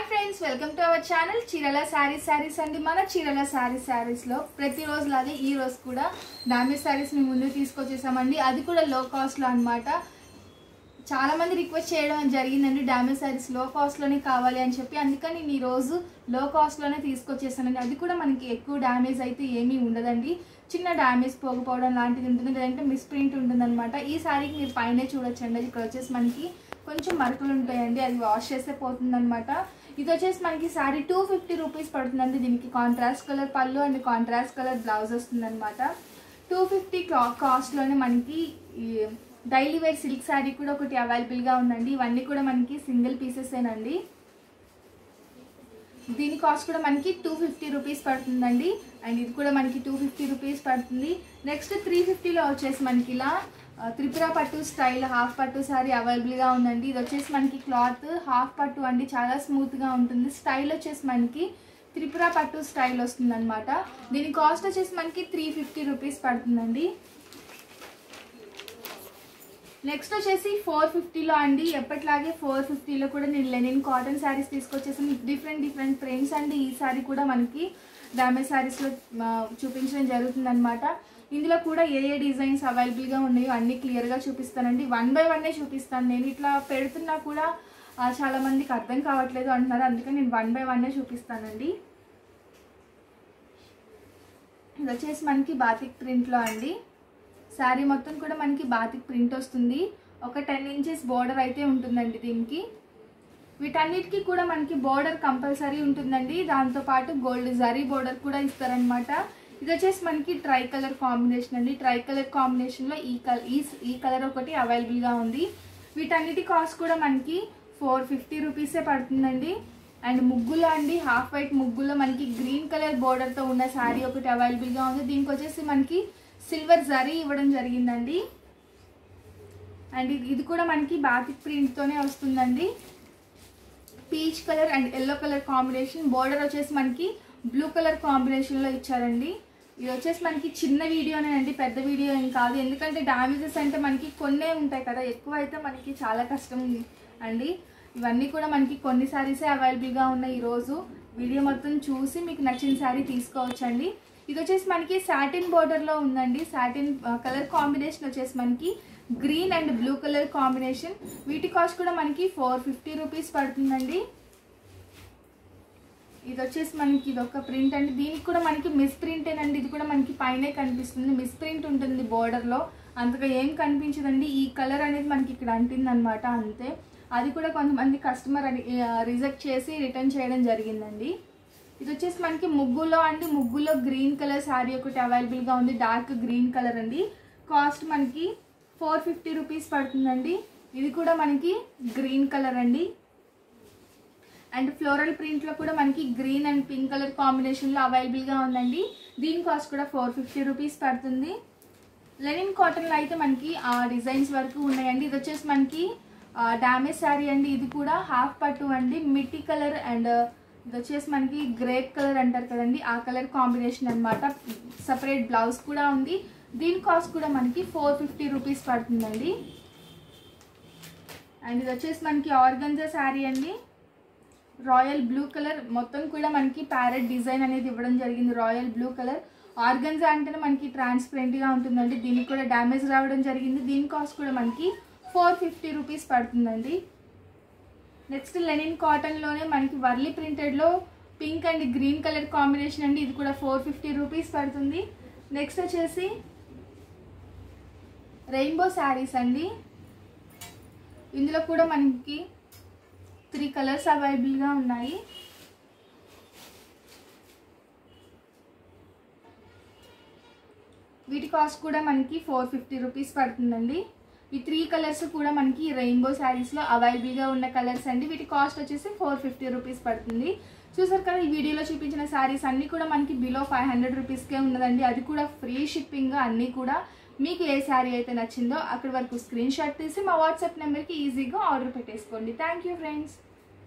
friends welcome to our channel చీరల saris saris అండి మన చీరల శారీస్ శారీస్ లో ప్రతిరోజు లాగే ఈ రోజు కూడా డామేజ్ శారీస్ మీ ముందు తీసుకొచ్చేసామండి అది కూడా లో కాస్ట్ లో అన్నమాట చాలా మంది రిక్వెస్ట్ చేయడం జరిగిందండి డామేజ్ శారీస్ లో కాస్ట్ లోనే కావాలి అని చెప్పి అందుకని నేను ఈ రోజు లో కాస్ట్ లోనే తీసుకొచ్చేసానండి అది కూడా మనకి ఎక్కువ డ్యామేజ్ అయితే ఏమీ ఉండదండి చిన్న డ్యామేజ్ పోకపోవడం లాంటిది ఉంటుంది లేదంటే మిస్ప్రింట్ ఉంటుంది అనమాట ఈ శారీకి మీరు పైనే చూడొచ్చండి అది ఇక్కడ వచ్చేసి మనకి కొంచెం మరకలు ఉంటాయండి అది వాష్ చేస్తే పోతుంది అనమాట ఇది వచ్చేసి మనకి శారీ టూ ఫిఫ్టీ రూపీస్ పడుతుందండి దీనికి కాంట్రాస్ట్ కలర్ పళ్ళు అండ్ కాంట్రాస్ట్ కలర్ బ్లౌజ్ వస్తుంది అనమాట టూ ఫిఫ్టీ కాస్ట్లోనే మనకి ఈ డైలీ వేర్ సిల్క్ శారీ కూడా ఒకటి అవైలబుల్గా ఉందండి ఇవన్నీ కూడా మనకి సింగిల్ పీసెసేనండి దీని కాస్ట్ కూడా మనకి టూ ఫిఫ్టీ రూపీస్ పడుతుందండి అండ్ ఇది కూడా మనకి టూ ఫిఫ్టీ రూపీస్ పడుతుంది నెక్స్ట్ త్రీ ఫిఫ్టీలో వచ్చేసి మనకి ఇలా ఆ, త్రిపుర పట్టు స్టైల్ హాఫ్ పట్టు సారీ అవైలబుల్గా ఉందండి ఇది వచ్చేసి మనకి క్లాత్ హాఫ్ పట్టు అండి చాలా స్మూత్గా ఉంటుంది స్టైల్ వచ్చేసి మనకి త్రిపుర పట్టు స్టైల్ వస్తుంది అనమాట దీని కాస్ట్ వచ్చేసి మనకి త్రీ ఫిఫ్టీ రూపీస్ పడుతుందండి నెక్స్ట్ వచ్చేసి ఫోర్ ఫిఫ్టీలో అండి ఎప్పటిలాగే ఫోర్ ఫిఫ్టీలో కూడా నేను లెనిన్ కాటన్ శారీస్ తీసుకొచ్చేసి డిఫరెంట్ డిఫరెంట్ ప్రింట్స్ అండి ఈ శారీ కూడా మనకి డామేజ్ శారీస్లో చూపించడం జరుగుతుంది అనమాట ఇందులో కూడా ఏ ఏ డిజైన్స్ అవైలబుల్గా ఉన్నాయో అన్ని క్లియర్గా చూపిస్తానండి వన్ బై వన్నే చూపిస్తాను నేను ఇట్లా పెడుతున్నా కూడా ఆ, చాలా మందికి అర్థం కావట్లేదు అంటున్నారు అందుకని నేను వన్ బై వన్నే చూపిస్తానండి ఇది వచ్చేసి మనకి బాతిక్ ప్రింట్లో అండి శారీ మొత్తం కూడా మనకి బాతిక్ ప్రింట్ వస్తుంది ఒక టెన్ ఇంచెస్ బోర్డర్ అయితే ఉంటుందండి దీనికి వీటన్నిటికీ కూడా మనకి బోర్డర్ కంపల్సరీ ఉంటుందండి దాంతోపాటు గోల్డ్ జరీ బోర్డర్ కూడా ఇస్తారనమాట ఇది వచ్చేసి మనకి ట్రై కలర్ కాంబినేషన్ అండి ట్రై కలర్ కాంబినేషన్లో ఈ కలర్ ఈ ఈ కలర్ ఒకటి అవైలబుల్గా ఉంది వీటన్నిటి కాస్ట్ కూడా మనకి ఫోర్ ఫిఫ్టీ రూపీసే పడుతుందండి అండ్ ముగ్గులో అండి హాఫ్ వైట్ ముగ్గులో మనకి గ్రీన్ కలర్ బోర్డర్తో ఉన్న శారీ ఒకటి అవైలబుల్గా ఉంది దీనికి వచ్చేసి మనకి సిల్వర్ జరీ ఇవ్వడం జరిగిందండి అండ్ ఇది- ఇది కూడా మనకి బాతిక్ ప్రింట్తోనే వస్తుందండి peach colour and yellow colour combination border వచ్చేసి మనకి బ్లూ కలర్ కాంబినేషన్లో ఇచ్చారండి ఇది వచ్చేసి మనకి చిన్న వీడియోనే అండి పెద్ద వీడియో ఏం కాదు ఎందుకంటే డ్యామేజెస్ అంటే మనకి కొన్నే ఉంటాయి కదా ఎక్కువ అయితే మనకి చాలా కష్టం అండి ఇవన్నీ కూడా మనకి కొన్ని శారీసే అవైలబుల్గా ఉన్నాయి ఈరోజు వీడియో మొత్తం చూసి మీకు నచ్చిన శారీ తీసుకోవచ్చండి ఇది వచ్చేసి మనకి సాటిన్ బోర్డర్లో ఉందండి సాటిన్ కలర్ కాంబినేషన్ వచ్చేసి మనకి green and blue colour combination వీటి కాస్ట్ కూడా మనకి ఫోర్ ఫిఫ్టీ రూపీస్ పడుతుందండి ఇది వచ్చేసి మనకి ఇది ఒక ప్రింట్ అండి దీనికి కూడా మనకి మిస్ ప్రింటేనండి ఇది కూడా మనకి పైనే కనిపిస్తుంది మిస్ ప్రింట్ ఉంటుంది బోర్డర్లో అంతగా ఏం కనిపించదండి ఈ కలర్ అనేది మనకి ఇక్కడ అంటింది అనమాట అంతే అది కూడా కొంతమంది కస్టమర్ అని రిజెక్ట్ చేసి రిటర్న్ చేయడం జరిగిందండి ఇది వచ్చేసి మనకి ముగ్గులో అండి ముగ్గులో గ్రీన్ కలర్ శారీ ఒకటి అవైలబుల్గా ఉంది డార్క్ గ్రీన్ కలర్ అండి కాస్ట్ మనకి ఫోర్ ఫిఫ్టీ రూపీస్ పడుతుందండి ఇది కూడా మనకి గ్రీన్ కలర్ అండి అండ్ ఫ్లోరల్ ప్రింట్లో కూడా మనకి గ్రీన్ అండ్ పింక్ కలర్ కాంబినేషన్లో అవైలబుల్గా ఉందండి దీని కాస్ట్ కూడా ఫోర్ ఫిఫ్టీ రూపీస్ పడుతుంది లెనిన్ కాటన్లో అయితే మనకి ఆ డిజైన్స్ వరకు ఉన్నాయండి ఇది వచ్చేసి మనకి డామేజ్ శారీ అండి ఇది కూడా హాఫ్ పట్టు అండి మిట్టి కలర్ అండ్ ఇది వచ్చేసి మనకి గ్రేప్ కలర్ అంటారు కదండి ఆ కలర్ కాంబినేషన్ అనమాట సపరేట్ బ్లౌజ్ కూడా ఉంది దీని కాస్ట్ కూడా మనకి ఫోర్ ఫిఫ్టీ రూపీస్ పడుతుందండి అండ్ ఇది వచ్చేసి మనకి ఆర్గంజా శారీ అండి రాయల్ బ్లూ కలర్ మొత్తం కూడా మనకి ప్యారెట్ డిజైన్ అనేది ఇవ్వడం జరిగింది రాయల్ బ్లూ కలర్ ఆర్గన్జా అంటేనే మనకి ట్రాన్స్పరెంట్గా ఉంటుందండి దీనికి కూడా డ్యామేజ్ రావడం జరిగింది దీని కాస్ట్ కూడా మనకి ఫోర్ ఫిఫ్టీ రూపీస్ పడుతుందండి నెక్స్ట్ లెనిన్ కాటన్లోనే మనకి వర్లీ ప్రింటెడ్లో pink and green colour combination అండి ఇది కూడా ఫోర్ ఫిఫ్టీ రూపీస్ పడుతుంది నెక్స్ట్ వచ్చేసి రెయిన్బో శారీస్ అండి ఇందులో కూడా మనకి త్రీ కలర్స్ అవైలబుల్గా ఉన్నాయి వీటి కాస్ట్ కూడా మనకి ఫోర్ ఫిఫ్టీ రూపీస్ పడుతుందండి ఈ త్రీ కలర్స్ కూడా మనకి రెయిన్బో శారీస్లో అవైలబుల్గా ఉన్న కలర్స్ అండి వీటి కాస్ట్ వచ్చేసి ఫోర్ ఫిఫ్టీ రూపీస్ పడుతుంది చూసారు కదా ఈ వీడియోలో చూపించిన శారీస్ అన్నీ కూడా మనకి బిలో ఫైవ్ హండ్రెడ్ రూపీస్కే ఉన్నదండి అది కూడా ఫ్రీ షిప్పింగ్ అన్నీ కూడా మీకు ఏ శారీ అయితే నచ్చిందో అక్కడి వరకు స్క్రీన్ షాట్ తీసి మా వాట్సాప్ నెంబర్కి ఈజీగా ఆర్డర్ పెట్టేసుకోండి థ్యాంక్ యూ ఫ్రెండ్స్